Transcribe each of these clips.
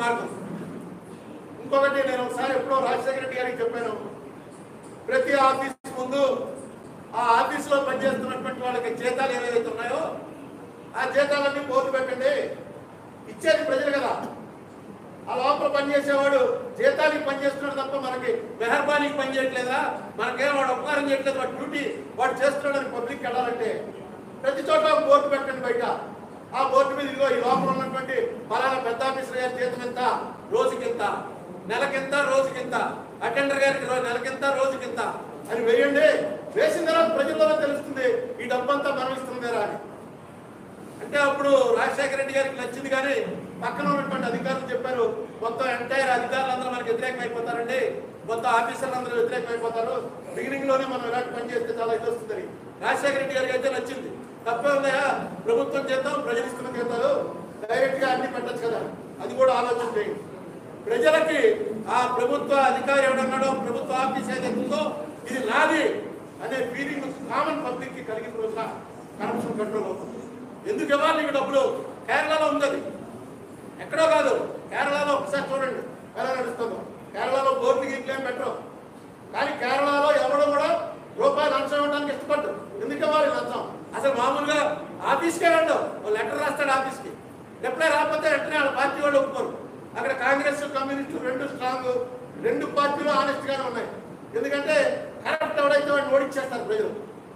మార్గం ఇంకొకటి నేను ఒకసారి ఎప్పుడో రాజశేఖర రెడ్డి గారికి చెప్పాను ప్రతి ఆఫీస్ ముందు ఆ ఆఫీసులో పనిచేస్తున్నటువంటి వాళ్ళకి జీతాలు ఏవైతే ఉన్నాయో ఆ జీతాలన్నీ పోతు పెట్టండి ఇచ్చేది ప్రజలు కదా ఆ లోపల పనిచేసేవాడు జీతానికి పనిచేస్తున్నాడు తప్ప మనకి మెహర్బానీకి పని చేయట్లేదా మనకేం వాడు ఉపకారం చేయట్లేదు వాడు డ్యూటీ వాడు చేస్తున్నాడని పబ్లిక్ వెళ్ళాలంటే ప్రతి చోట ఒక బోర్డు పెట్టండి బయట ఆ బోర్డు మీద ఇదిగో ఈ లోపల ఉన్నటువంటి పలానా పెద్ద ఆఫీసర్ గారి జీతం ఎంత రోజుకింత నెలకింత రోజుకింత అటెండర్ గారికి రో- నెలకింత రోజుకింత అని వేయండి వేసిన తర్వాత ప్రజల్లోనే తెలుస్తుంది ఈ డబ్బంతా మనం ఇస్తుందేరా అని అంటే అప్పుడు రాజశేఖర రెడ్డి గారికి నచ్చింది కానీ పక్కన ఉన్నటువంటి అధికారులు చెప్పారు మొత్తం ఎంటైర్ అధికారులు అందరూ మనకి వ్యతిరేకం అయిపోతారండి మొత్తం ఆఫీసర్లు అందరూ వ్యతిరేకం అయిపోతారు బిగినింగ్ లోనే మనం ఇలాంటి పని చేస్తే చాలా ఇది వస్తుందని రాజశేఖర రెడ్డి గారికి అయితే నచ్చింది తప్పే ఉందయా ప్రభుత్వం చేద్దాం ప్రజలు ఇస్తున్న చేద్దారు డైరెక్ట్ గా అన్ని పెట్టచ్చు కదా అది కూడా ఆలోచన చేయండి ప్రజలకి ఆ ప్రభుత్వ అధికారి ఎవడన్నాడో ప్రభుత్వ ఆఫీస్ ఏదైతే ఉందో ఇది నాది అనే ఫీలింగ్ కామన్ పబ్లిక్ కి కలిగిన రోజున కరప్షన్ కంట్రోల్ అవుతుంది ఎందుకు ఇవ్వాలి నీకు డబ్బులు కేరళలో ఉంది అది ఎక్కడో కాదు కేరళలో ఒకసారి చూడండి ఎలా నడుస్తుందో కేరళలో బోర్డు గీట్లు ఏం పెట్టరు కానీ కేరళలో ఎవరు కూడా రూపాయలు లంచం ఇవ్వడానికి ఇష్టపడ్డు ఎందుకు ఇవ్వాలి లంచం అసలు మామూలుగా ఆఫీస్కే వెళ్ళవు ఓ లెటర్ రాస్తాడు ఆఫీస్కి రిప్లై రాకపోతే వెంటనే వాళ్ళ పార్టీ వాళ్ళు ఒప్పుకోరు అక్కడ కాంగ్రెస్ కమ్యూనిస్టు రెండు స్ట్రాంగ్ రెండు పార్టీలు ఆనెస్ట్ గానే ఉన్నాయి ఎందుకంటే కరెక్ట్ ఎవడైతే వాడిని ఓడిచ్చేస్తారు ప్రజలు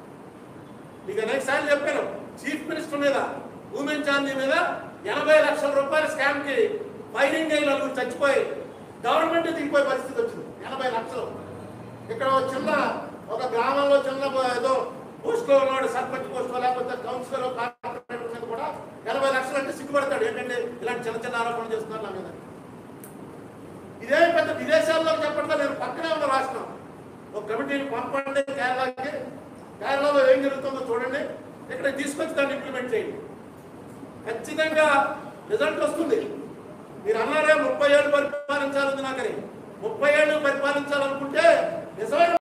ఇక నెక్స్ట్ సార్లు చెప్పాను చీఫ్ మినిస్టర్ మీద ఉమెన్ చాందీ మీద ఎనభై లక్షల రూపాయల స్కామ్ కి ఫైరింగ్ అయ్యి నలుగురు చచ్చిపోయి గవర్నమెంట్ దిగిపోయే పరిస్థితి వచ్చింది ఎనభై లక్షలు ఇక్కడ ఒక చిన్న ఒక గ్రామంలో చిన్న ఏదో పోస్ట్ లో ఉన్నాడు సర్పంచ్ పోస్ట్ లేకపోతే కౌన్సిలర్ కార్పొరేటర్ మీద కూడా ఎనభై లక్షలు అంటే సిగ్గుపడతాడు ఏంటంటే ఇలాంటి చిన్న చిన్న ఆరోపణలు చేస్తున్నారు నా మీద ఇదే పెద్ద విదేశాల్లో చెప్పట్లా నేను పక్కనే ఉన్న రాష్ట్రం ఒక కమిటీని పంపండి కేరళకి కేరళలో ఏం జరుగుతుందో చూడండి ఇక్కడ తీసుకొచ్చి దాన్ని ఇంప్లిమెంట్ చేయండి ఖచ్చితంగా రిజల్ట్ వస్తుంది మీరు అన్నారే ముప్పై ఏళ్ళు పరిపాలించాలని నాకని ముప్పై ఏళ్ళు పరిపాలించాలనుకుంటే నిజమైన